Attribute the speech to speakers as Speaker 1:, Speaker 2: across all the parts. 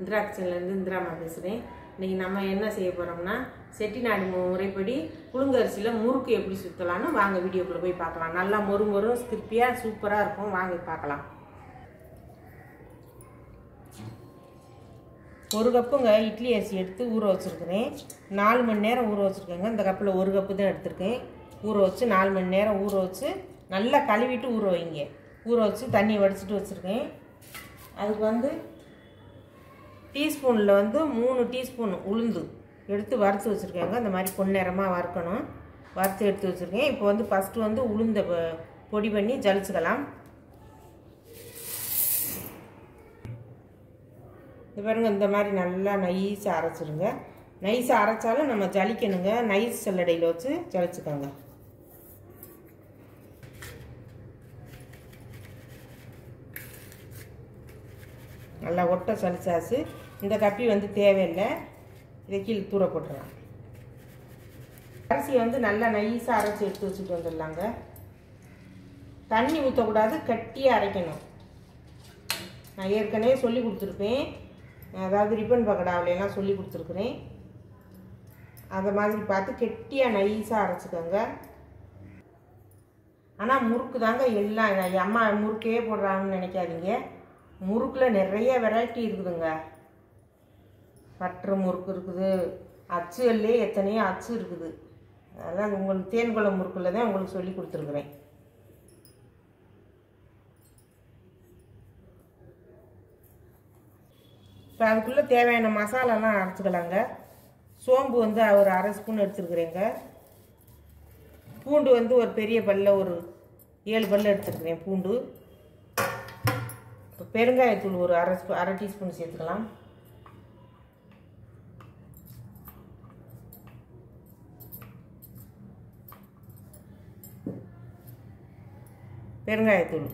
Speaker 1: இந்திரா கிச்சன்லேருந்து இந்திராமா பேசுகிறேன் இன்றைக்கி நம்ம என்ன செய்ய போகிறோம்னா செட்டிநாடு மு- முறைப்படி புழுங்கரிசியில் முறுக்கு எப்படி சுற்றலான்னு வாங்க வீடியோக்குள்ளே போய் பார்க்கலாம் நல்லா மொறு மொறு கிருப்பியாக சூப்பராக இருக்கும் வாங்க பார்க்கலாம் ஒரு கப்புங்க இட்லி அரிசி எடுத்து ஊற வச்சுருக்கிறேன் நாலு மணி நேரம் ஊற வச்சுருக்கேங்க இந்த கப்பில் ஒரு கப்பு தான் எடுத்திருக்கேன் ஊற வச்சு நாலு மணி நேரம் ஊற வச்சு நல்லா கழுவிட்டு ஊற வைங்க ஊற வச்சு தண்ணி வடிச்சிட்டு வச்சுருக்கேன் அதுக்கு வந்து டீஸ்பூனில் வந்து மூணு டீஸ்பூன் உளுந்து எடுத்து வறுத்து வச்சுருக்கேங்க இந்த மாதிரி பொன்னிறமாக வறுக்கணும் வறுத்து எடுத்து வச்சுருக்கேன் இப்போ வந்து ஃபஸ்ட்டு வந்து உளுந்தை பொ- பொடி பண்ணி ஜலிச்சுக்கலாம் இது பாருங்க இந்த மாதிரி நல்லா நைஸாக அரைச்சிருங்க நைஸாக அரைச்சாலும் நம்ம ஜலிக்கணுங்க நைஸ் சல்லடையில் வச்சு ஜலிச்சுக்கோங்க நல்லா ஒட்டை சலிச்சாச்சு இந்த கப்பி வந்து தேவையில்லை இதை கீழே தூர போட்டுடலாம் அரிசியை வந்து நல்லா நைஸாக அரைச்சி எடுத்து வச்சுட்டு வந்துடலாங்க தண்ணி ஊற்றக்கூடாது கட்டியாக அரைக்கணும் நான் ஏற்கனவே சொல்லி கொடுத்துருப்பேன் அதாவது ரிப்பன் பக்கடாவிலாம் சொல்லி கொடுத்துருக்குறேன் அந்த மாதிரி பார்த்து கெட்டியாக நைஸாக அரைச்சிக்கோங்க ஆனால் முறுக்கு தாங்க எல்லாம் அம்மா முறுக்கே போடுறாங்கன்னு நினைக்காதீங்க முறுக்கில் நிறைய வெரைட்டி இருக்குதுங்க பற்று முறுக்கு இருக்குது அச்சுகள்லே எத்தனையோ அச்சு இருக்குது அதெல்லாம் உங்களுக்கு தேன்குளம் முறுக்கில் தான் உங்களுக்கு சொல்லி கொடுத்துருக்குறேன் இப்போ அதுக்குள்ளே தேவையான மசாலாலாம் அரைச்சிக்கலாங்க சோம்பு வந்து ஒரு அரை ஸ்பூன் எடுத்துருக்குறேங்க பூண்டு வந்து ஒரு பெரிய பல்ல ஒரு ஏழு பல்ல எடுத்துருக்குறேன் பூண்டு இப்போ பெருங்காயத்தூள் ஒரு அரை ஸ்பூ அரை டீஸ்பூன் சேர்த்துக்கலாம் பெருங்காயத்தூள்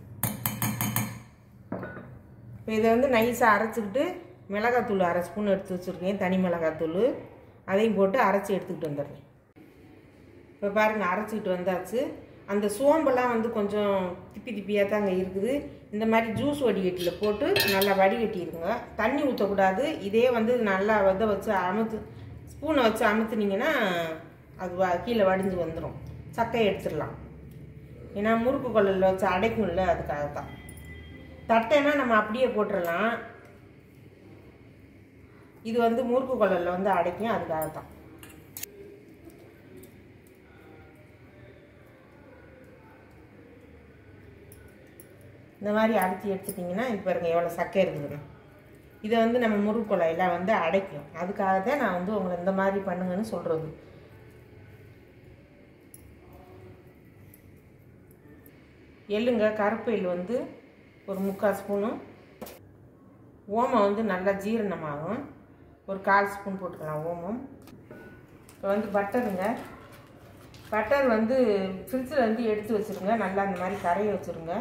Speaker 1: இப்போ இதை வந்து நைஸாக அரைச்சிக்கிட்டு மிளகாத்தூள் அரை ஸ்பூன் எடுத்து வச்சுருக்கேன் தனி மிளகாத்தூள் அதையும் போட்டு அரைச்சி எடுத்துக்கிட்டு வந்துடுறேன் இப்போ பாருங்கள் அரைச்சிக்கிட்டு வந்தாச்சு அந்த சோம்பெல்லாம் வந்து கொஞ்சம் திப்பி திப்பியாக தாங்க இருக்குது இந்த மாதிரி ஜூஸ் வடிகட்டியில் போட்டு நல்லா வடிகட்டிடுங்க தண்ணி ஊற்றக்கூடாது இதே வந்து நல்லா இதை வச்சு அமுத்து ஸ்பூனை வச்சு அமுத்துனீங்கன்னா அது வ- கீழே வடிஞ்சு வந்துடும் சக்கையை எடுத்துடலாம் ஏன்னா முறுக்கு கொள்ளலில் வச்சு அடைக்கும்ல அதுக்காக தான் தட்டைனா நம்ம அப்படியே போட்டுடலாம் இது வந்து முறுக்கு கொள்ளலில் வந்து அடைக்கும் அதுக்காக தான் இந்த மாதிரி அடித்து எடுத்துட்டிங்கன்னா இப்போ பாருங்க எவ்வளோ சக்கை இருக்குதுன்னு இதை வந்து நம்ம முறுக்கு குழாயில் வந்து அடைக்கும் அதுக்காக தான் நான் வந்து உங்களை இந்த மாதிரி பண்ணுங்கன்னு சொல்கிறது எள்ளுங்க கருப்பு எள் வந்து ஒரு முக்கால் ஸ்பூனு ஓமம் வந்து நல்லா ஜீரணமாகும் ஒரு கால் ஸ்பூன் போட்டுக்கலாம் ஓமம் இப்போ வந்து பட்டருங்க பட்டர் வந்து ஃப்ரிட்ஜில் வந்து எடுத்து வச்சுருங்க நல்லா அந்த மாதிரி கரைய வச்சுருங்க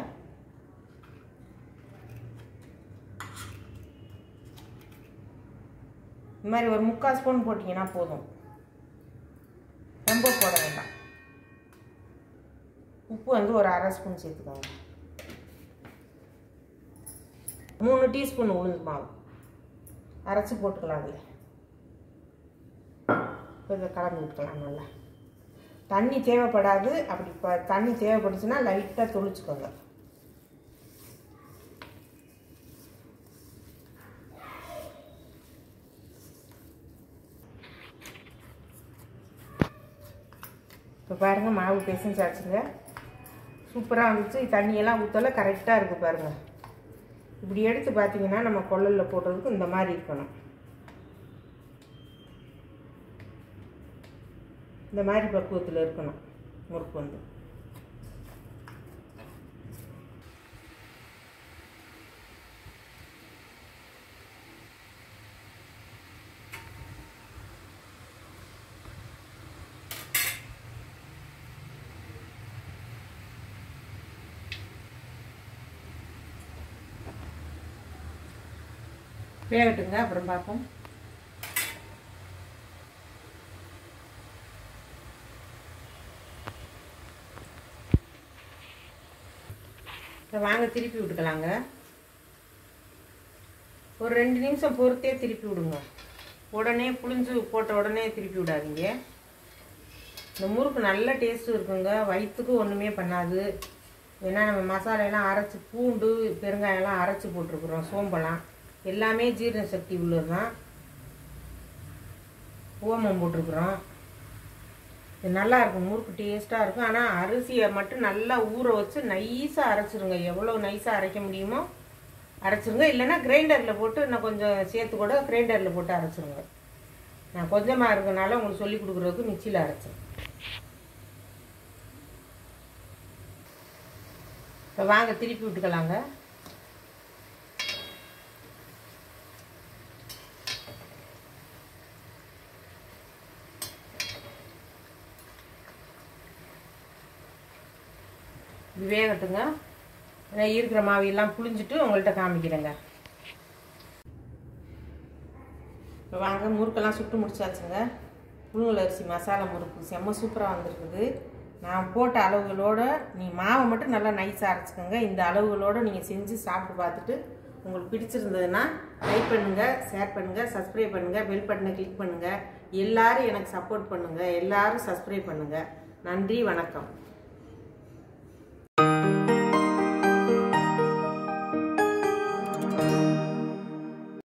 Speaker 1: இந்த மாதிரி ஒரு முக்கால் ஸ்பூன் போட்டிங்கன்னா போதும் ரொம்ப போட வேண்டாம் உப்பு வந்து ஒரு அரை ஸ்பூன் சேர்த்துக்கோங்க மூணு டீஸ்பூன் உளுந்து மாவு அரைச்சி போட்டுக்கலாம் அதில் இப்போ இதை கலந்து விட்டுக்கலாம் நல்லா தண்ணி தேவைப்படாது அப்படி இப்போ தண்ணி தேவைப்பட்டுச்சுன்னா லைட்டாக தொளிச்சுக்கோங்க இப்போ பாருங்கள் மாவு பிசைஞ்சாச்சுங்க சூப்பராக வந்துச்சு தண்ணியெல்லாம் ஊற்றல கரெக்டாக இருக்குது பாருங்கள் இப்படி எடுத்து பார்த்தீங்கன்னா நம்ம கொள்ளலில் போடுறதுக்கு இந்த மாதிரி இருக்கணும் இந்த மாதிரி பக்குவத்தில் இருக்கணும் முறுக்கு வந்து வேகட்டுங்க அப்புறம் பார்ப்போம் இப்போ வாங்க திருப்பி விட்டுக்கலாங்க ஒரு ரெண்டு நிமிஷம் பொறுத்தே திருப்பி விடுங்க உடனே புளிஞ்சு போட்ட உடனே திருப்பி விடாதீங்க இந்த முறுக்கு நல்ல டேஸ்ட்டு இருக்குங்க வயிற்றுக்கு ஒன்றுமே பண்ணாது ஏன்னா நம்ம மசாலையெல்லாம் அரைச்சி பூண்டு பெருங்காயம்லாம் அரைச்சி போட்டிருக்குறோம் சோம்பெல்லாம் எல்லாமே ஜீரண சக்தி உள்ளது தான் ஓமம் போட்டிருக்குறோம் இது நல்லா இருக்கும் முறுக்கு டேஸ்ட்டாக இருக்கும் ஆனால் அரிசியை மட்டும் நல்லா ஊற வச்சு நைஸாக அரைச்சிருங்க எவ்வளோ நைஸாக அரைக்க முடியுமோ அரைச்சிருங்க இல்லைன்னா கிரைண்டரில் போட்டு இன்னும் கொஞ்சம் சேர்த்து கூட கிரைண்டரில் போட்டு அரைச்சிருங்க நான் கொஞ்சமாக இருக்கனால உங்களுக்கு சொல்லி கொடுக்குறதுக்கு மிக்சியில் அரைச்சேன் இப்போ வாங்க திருப்பி விட்டுக்கலாங்க இது வேகட்டுங்க நான் இருக்கிற மாவையெல்லாம் புளிஞ்சிட்டு உங்கள்கிட்ட காமிக்கிறேங்க இப்போ வாங்க முறுக்கெல்லாம் சுட்டு முடிச்சாச்சுங்க புழுங்கல் அரிசி மசாலா முறுக்கு செம்ம சூப்பராக வந்திருக்குது நான் போட்ட அளவுகளோட நீ மாவை மட்டும் நல்லா நைஸாக அரைச்சிக்கோங்க இந்த அளவுகளோட நீங்கள் செஞ்சு சாப்பிட்டு பார்த்துட்டு உங்களுக்கு பிடிச்சிருந்ததுன்னா லைக் பண்ணுங்கள் ஷேர் பண்ணுங்கள் சப்ஸ்கிரைப் பண்ணுங்கள் பெல் பட்டனை கிளிக் பண்ணுங்கள் எல்லாரும் எனக்கு சப்போர்ட் பண்ணுங்கள் எல்லாரும் சப்ஸ்கிரைப் பண்ணுங்கள் நன்றி வணக்கம்